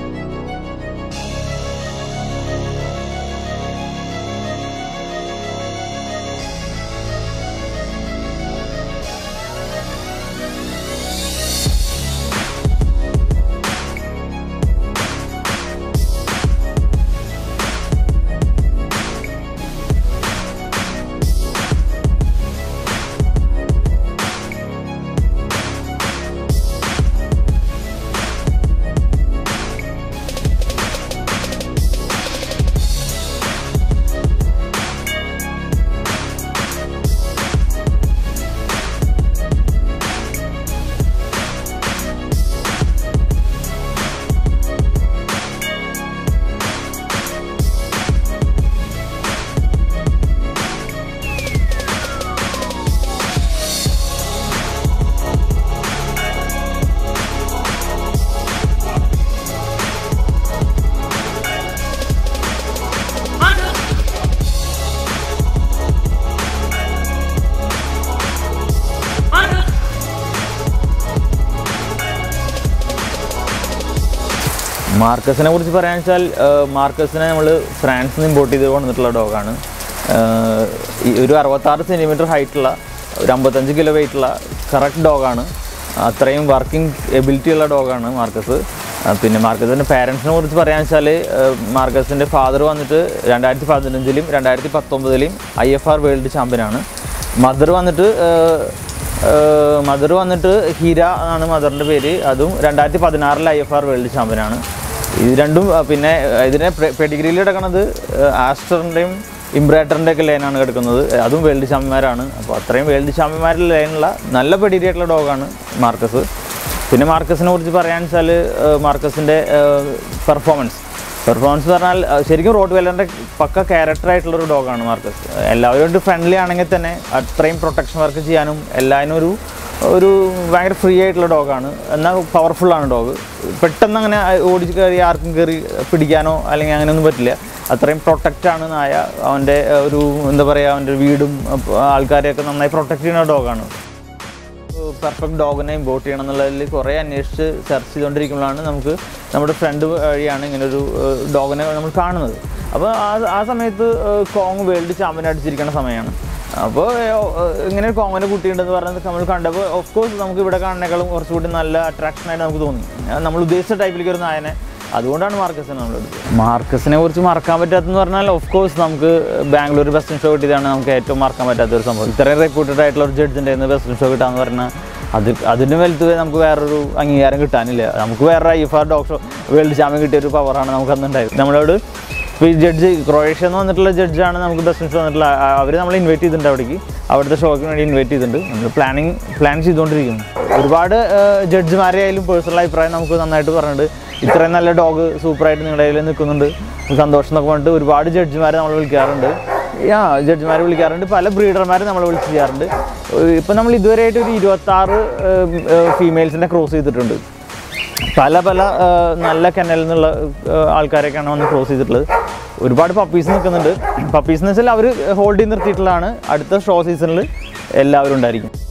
മാർക്കസിനെ കുറിച്ച് പറയാൻ വെച്ചാൽ മാർക്കസിനെ നമ്മൾ ഫ്രാൻസിൽ നിന്ന് ഇമ്പോർട്ട് ചെയ്ത് കൊണ്ടുവന്നിട്ടുള്ള ഡോഗാണ് ഈ ഒരു അറുപത്താറ് സെൻറ്റിമീറ്റർ ഹൈറ്റുള്ള ഒരു അമ്പത്തഞ്ച് കിലോ വെയിറ്റുള്ള കറക്റ്റ് ഡോഗാണ് അത്രയും വർക്കിംഗ് എബിലിറ്റി ഉള്ള ഡോഗാണ് മാർക്കസ് ആ, പിന്നെ മാർക്കസിൻ്റെ പാരൻസിനെ കുറിച്ച് പറയാൻ വെച്ചാൽ മാർക്കസിൻ്റെ ഫാദർ വന്നിട്ട് രണ്ടായിരത്തി പതിനഞ്ചിലും രണ്ടായിരത്തി പത്തൊമ്പതിലും ഐ എഫ് ആർ വേൾഡ് ചാമ്പ്യനാണ് മദർ വന്നിട്ട് മദർ വന്നിട്ട് ഹീര എന്നാണ് മദറിൻ്റെ പേര് അതും രണ്ടായിരത്തി പതിനാറിൽ ഐ എഫ് ആർ വേൾഡ് ചാമ്പ്യനാണ് ഇത് രണ്ടും ആ, പിന്നെ ആ, ഇതിനെ പെഡിഗ്രിയിൽ കിടക്കുന്നത് ആസ്റ്ററിൻ്റെയും ഇംബ്രാറ്ററിൻ്റെ ഒക്കെ ലൈനാണ് കിടക്കുന്നത് അതും വേൾഡ് ചാമ്പ്യന്മാരാണ് അപ്പോൾ അത്രയും വേൾഡ് ചാമ്പ്യന്മാരുടെ ലൈനുള്ള നല്ല പെഡിഗ്രി ആയിട്ടുള്ള ഡോഗാണ് മാർക്കസ് പിന്നെ മാർക്കസിനെ കുറിച്ച് പറയാൻ വെച്ചാൽ മാർക്കസിൻ്റെ പെർഫോമൻസ് പെർഫോമൻസ് പറഞ്ഞാൽ ആ, ശരിക്കും റോഡ് വെല്ലറിൻ്റെ പക്ക ക്യാരക്ടർ ആയിട്ടുള്ളൊരു ഡോഗാണ് മാർക്കസ് എല്ലാവരും ഫ്രണ്ട്ലി ആണെങ്കിൽ തന്നെ അത്രയും പ്രൊട്ടക്ഷൻ വർക്ക് ചെയ്യാനും എല്ലാതിനും ഒരു ഒരു ഭയങ്കര ഫ്രീ ആയിട്ടുള്ള ഡോഗാണ് എന്നാൽ പവർഫുള്ളാണ് ഡോഗ് പെട്ടെന്ന് അങ്ങനെ ഓടിച്ച് കയറി ആർക്കും കയറി പിടിക്കാനോ അല്ലെങ്കിൽ അങ്ങനെയൊന്നും പറ്റില്ല അത്രയും പ്രൊട്ടക്റ്റാണ് നായ അവൻ്റെ ഒരു എന്താ പറയുക അവൻ്റെ വീടും അപ്പൊ ആൾക്കാരെയൊക്കെ നന്നായി പ്രൊട്ടക്റ്റ് ചെയ്യുന്ന ഡോഗാണ് പെർഫെക്റ്റ് ഡോഗിനെ ഇമ്പോർട്ട് ചെയ്യണം എന്നുള്ളതിൽ കുറേ അന്വേഷിച്ച് സെർച്ച് ചെയ്തുകൊണ്ടിരിക്കുമ്പോഴാണ് നമുക്ക് നമ്മുടെ ഫ്രണ്ട് വഴിയാണ് ഇങ്ങനെ ഒരു ഡോഗിനെ നമ്മൾ കാണുന്നത് അപ്പോൾ ആ ആ സമയത്ത് ഏഹ്, കോങ് വേൾഡ് ചാമ്പ്യൻ അടിച്ചിരിക്കുന്ന സമയമാണ് അപ്പോൾ ഇങ്ങനെ ഒരു കോങ്ങിനെ കുട്ടിയുണ്ടെന്ന് പറഞ്ഞത് നമ്മൾ കണ്ടപ്പോൾ ഓഫ് കോഴ്സ് നമുക്ക് ഇവിടെ കാണുന്നേക്കാളും കുറച്ചുകൂടി നല്ല അട്രാക്ഷനായിട്ട് നമുക്ക് തോന്നി ആ, നമ്മൾ ഉദ്ദേശിച്ച ടൈപ്പിലേക്ക് ഒരു നായനെ അതുകൊണ്ടാണ് മാർക്കസിനെ നമ്മൾ എടുത്തത് മാർക്കസിനെ കുറിച്ച് മറക്കാൻ പറ്റാത്തെന്ന് പറഞ്ഞാൽ ഓഫ് കോഴ്സ് നമുക്ക് ബാംഗ്ലൂർ ബെസ്റ്റ് ഷോ കിട്ടിയതാണ് നമുക്ക് ഏറ്റവും മറക്കാൻ പറ്റാത്ത ഒരു സംഭവം ഇത്രയും റെപ്യൂട്ടഡ് ആയിട്ടുള്ള ഒരു ജഡ്ജിൻ്റെ ബെസ്റ്റ് ഷോ കിട്ടാന്ന് പറഞ്ഞാൽ അത് അതിന് വലുത് നമുക്ക് വേറൊരു അംഗീകാരം കിട്ടാനില്ല നമുക്ക് വേറെ I F R doctor world champion കിട്ടിയ ഒരു പവറാണ് നമുക്ക് അന്നുണ്ടായത് നമ്മളോട് ഇപ്പോൾ ഈ ജഡ്ജ് ക്രൊയേഷ്യ എന്ന് വന്നിട്ടുള്ള ജഡ്ജാണ് നമുക്ക് ബെസ്റ്റ് ഷോ വന്നിട്ടുള്ള അവർ നമ്മൾ ഇൻവൈറ്റ് ചെയ്തിട്ടുണ്ട് അവിടേക്ക് അവിടുത്തെ ഷോയ്ക്ക് വേണ്ടി ഇൻവൈറ്റ് ചെയ്തിട്ടുണ്ട് നമ്മൾ പ്ലാനിങ് പ്ലാൻ ചെയ്തുകൊണ്ടിരിക്കുന്നു ഒരുപാട് ജഡ്ജിമാരെ ആയാലും പേഴ്സണൽ അഭിപ്രായം നമുക്ക് നന്നായിട്ട് പറഞ്ഞിട്ടുണ്ട് ഇത്രയും നല്ല ഡോഗ് സൂപ്പറായിട്ട് നിങ്ങളുടെ കയ്യിൽ നിൽക്കുന്നുണ്ട് സന്തോഷം എന്നൊക്കെ പറഞ്ഞിട്ട് ഒരുപാട് ജഡ്ജിമാരെ നമ്മൾ വിളിക്കാറുണ്ട് ആ ജഡ്ജിമാരെ വിളിക്കാറുണ്ട് പല ബ്രീഡർമാരെ നമ്മൾ വിളിച്ച് ചെയ്യാറുണ്ട് ഇപ്പം നമ്മൾ ഇതുവരെയായിട്ട് ഒരു ഇരുപത്താറ് ഫീമെയിൽസിനെ ക്രോസ് ചെയ്തിട്ടുണ്ട് പല പല ആ, നല്ല കെനലിൽ നിന്നുള്ള ആ, ആൾക്കാരൊക്കെയാണ് വന്ന് ക്രോസ് ചെയ്തിട്ടുള്ളത് ഒരുപാട് പപ്പീസ് നിൽക്കുന്നുണ്ട് പപ്പീസ് എന്ന് വെച്ചാൽ അവർ ഹോൾഡ് ചെയ്ത് നിർത്തിയിട്ടുള്ളതാണ് അടുത്ത ഷോ സീസണിൽ എല്ലാവരും ഉണ്ടായിരിക്കും